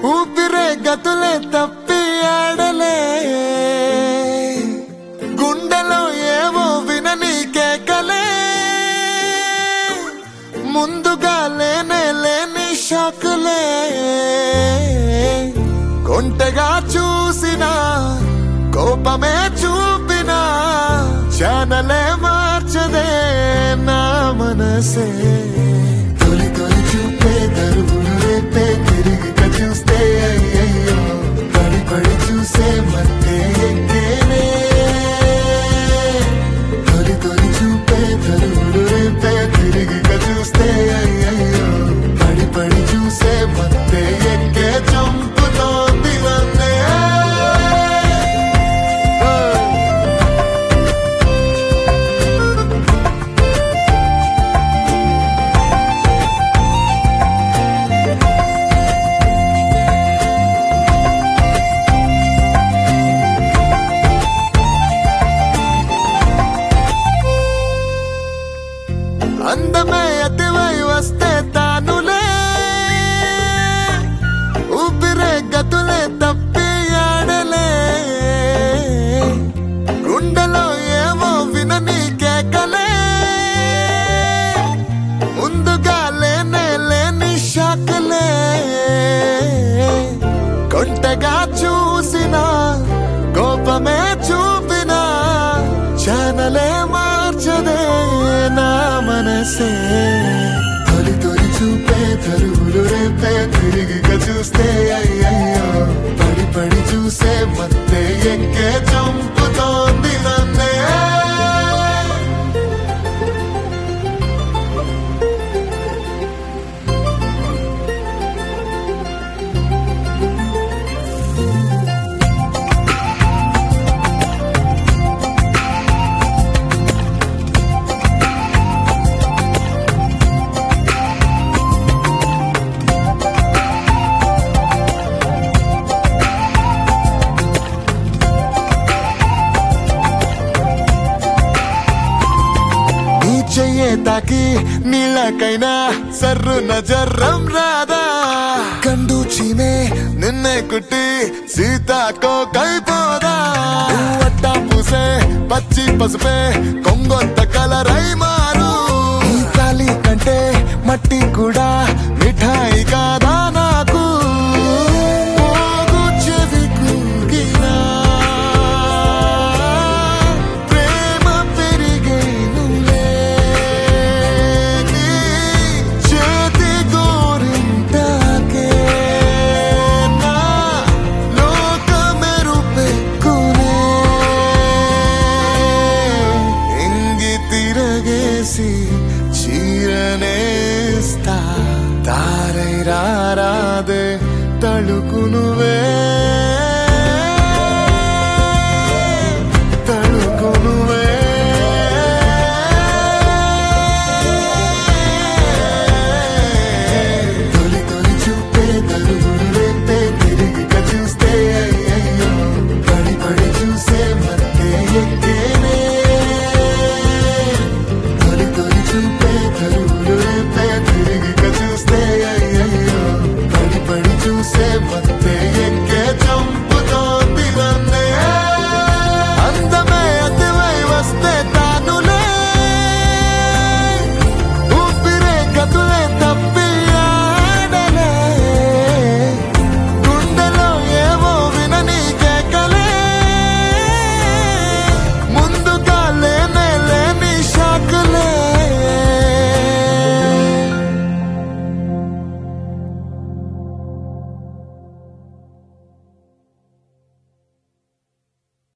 ఊపిరే గతులే తప్పి ఆడలే గుండెలో ఏవో వినని కేకలే ముందుగా లేనే లేని షాకులే కొంటగా చూసిన కోపమే చూపిన ఛానలే మార్చదే నా మనసే తొలి తొలి చూపే దరువులు రేపే తిరిగి చూస్తే అయ్యయ్యో పడి పడి చూసే మధ్య ఎక్కేనే తొలి తొలి చూపే దరువులు రేపే తిరిగి చూస్తే అయ్యయ్యో పడి పడి చూసే మధ్య ఎక్కే చంపుతోంది నన్నే అందమే అతివై వస్తే తానులే ఊపిరే గతులే తప్పి ఆడలే గుండెలో ఏవో వినని కేకలే ముందుగా లేనే లేని షాకలే కొంటగా చూసిన కోపమే చూపిన ఛానలే మార్చదే నా మనసే తొలి తొలి చూపే తరువులు రేపే తిరిగి చూస్తే అయ్యయ్యో పడి పడి చూసే మత్తే ఎక్కే చంపుతోంది నన్నే నీ చెయ్యే తాకి నీళ్ళకైనా సర్రు నజర్రం రాదా కండు చీమే నిన్నే కుట్టి సీతాకో కైపోదా అట్టా పూసే పచ్చి పసుపే కొంగొంత కలరై మారు ఈ కాలి కంటే మట్టి కూడా మిఠాయి కాదా నాకు పోగు చెవి కూగినా ప్రేమ పెరిగేనులే నీ చేతి గోరింటాకే నా లోకమెరుపెక్కునే ఇంగి తిరగేసి చీరనేస్తా తారై రారాదే తళుకు నువ్వే